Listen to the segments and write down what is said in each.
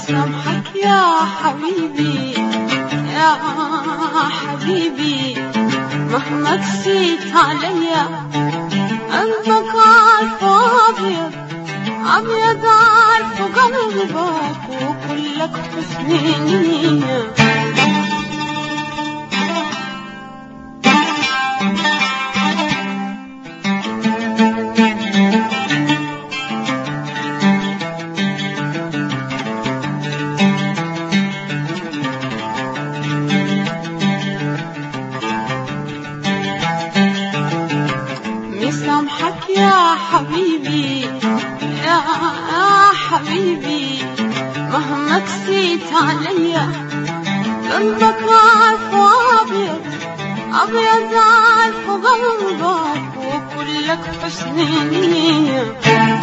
مسامحك يا حبيبي يا حبيبي مهما قسيت عليا قلبك عارف أبيض أبيض عارف قلبك وكلك حسن نية مسامحك يا حبيبي يا حبيبي مهما قسيت عليا قلبك عارف أبيض أبيض عارف قلبك وكلك حسن نية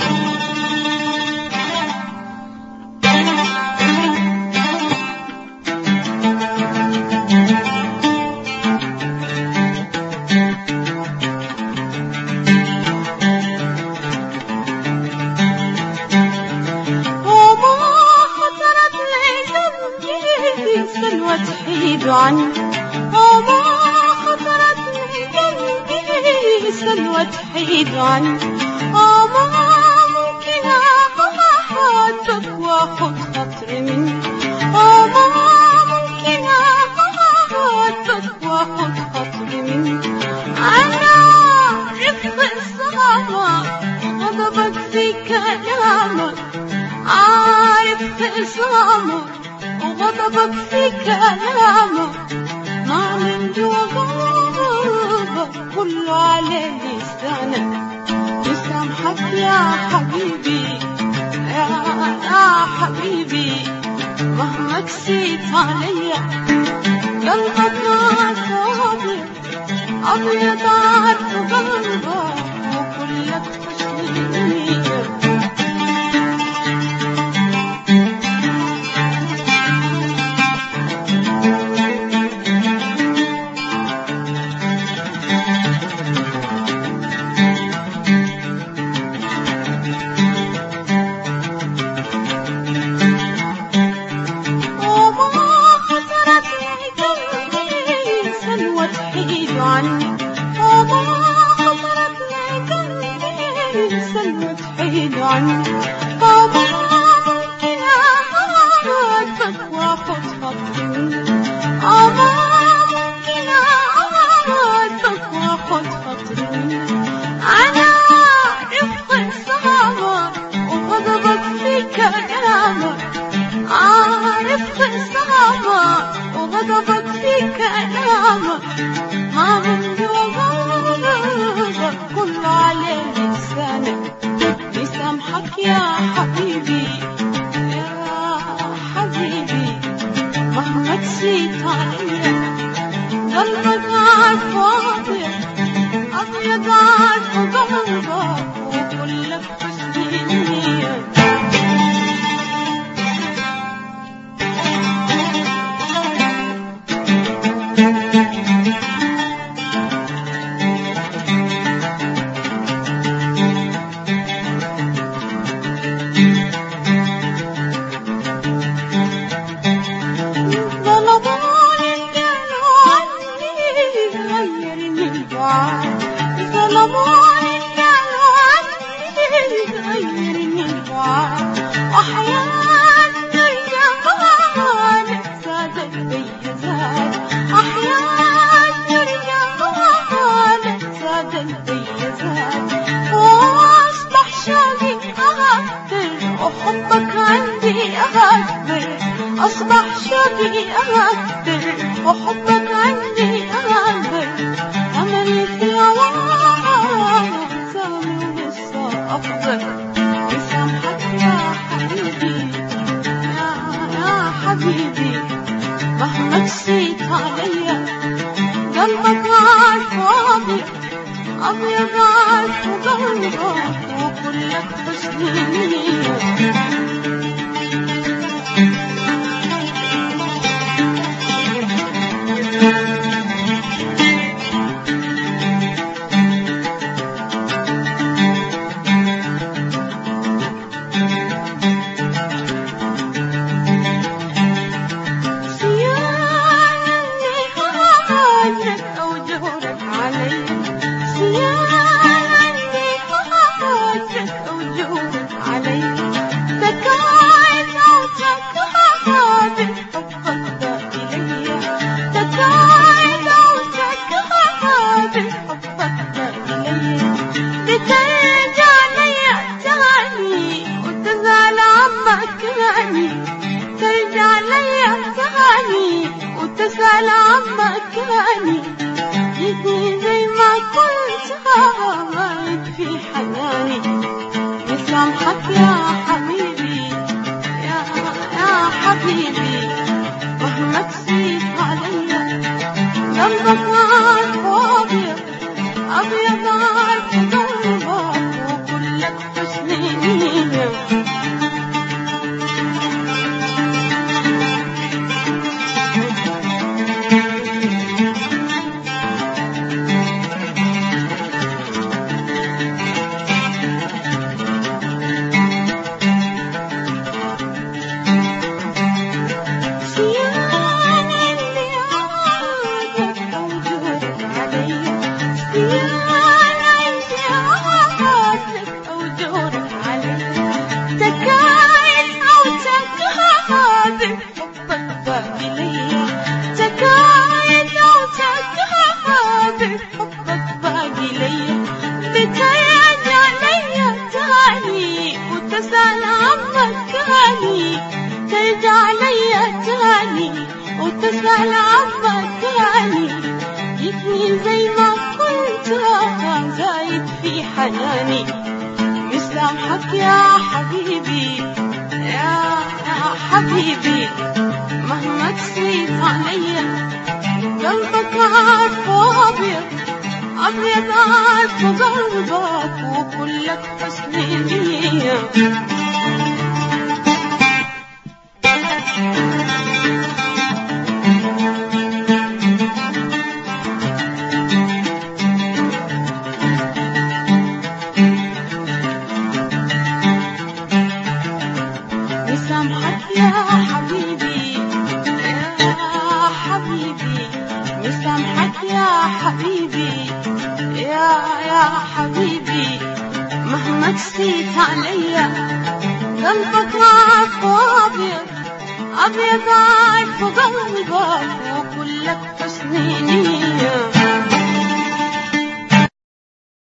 وما خطرت لي قلبي سلوى تحيد عني وما خطرت لي قلبي سلوى تحيد عني وما ممكن أخاطك واخد خطر مني وما ممكن أخاطك واخد خطر مني أنا عرفت الصعبة غضبك في كلامك عارف خصامك وغضبك في كلامك ما من جوا قلبك كله على لسانك مسامحك يا حبيبي يا, يا حبيبي مهما قسيت عليا قلبك عارف أبيض أبيض عارف قلبك وكلك حسن نية وما خطرت لي قلبي سلوى تحيد عني وما خطرت لي قلبي سلوى تحيد عني وما ممكن أخاطك واخد خطر مني وما ممكن أخاطك واخد خطر مني أنا عرفت صعبك وغضبك في كلامك عارف صعبة وغضبك في كلامك ما من جوابك كله على لسانك مسامحك يا حبيبي يا حبيبي مهما قسيت عليا قلبك عارف أبيض أبيض عارف قلبك وكلك حسن نية ظلموني قالوا عني غيرني البعاد ظلموني قالوا عني غيرني البعاد أحيانا الجمال زادت بي زاد أحيانا الجمال زادت بي زاد وأصبح شوقي أكتر وحبك عندي أكتر أصبح شوقي أكتر وحبك عندي أكتر أملي في الهوى سامي لسه أفضل مسامحك يا حبيبي يا, يا حبيبي مهما قسيت عليا قلبك عارف أبيض أبيض عارف قلبك وكلك حسن نية تاني ترجع ليا تاني وتسأل عن مكاني جيتني زي ما كنت غايب في حناني مسامحك يا حبيبي يا يا حبيبي مهما تسيب عليا قلبك عارف أبيض أبيض عارف قلبك وكلك حسن نية صيام اللي عادك أوجودك عليا صيام اللي عادك أوجودك عليا تكاين أو تكاذب حبك باقي ليا تكاين أو تكاذب حبك باقي ليا بترجع ليا تاني وتسأل عن مكاني ترجع ليا تاني وتسأل عن مكاني جيتني زي ما كنت زايد في حناني مسامحك يا حبيبي يا يا حبيبي مهما تسيت عليا قلبك عارف أبيض أبيض عارف قلبك وكلك حسن نية مسامحك يا حبيبي يا حبيبي مسامحك يا حبيبي يا يا حبيبي مهما تسيت عليا قلبك عارف أبيض أبيض عارف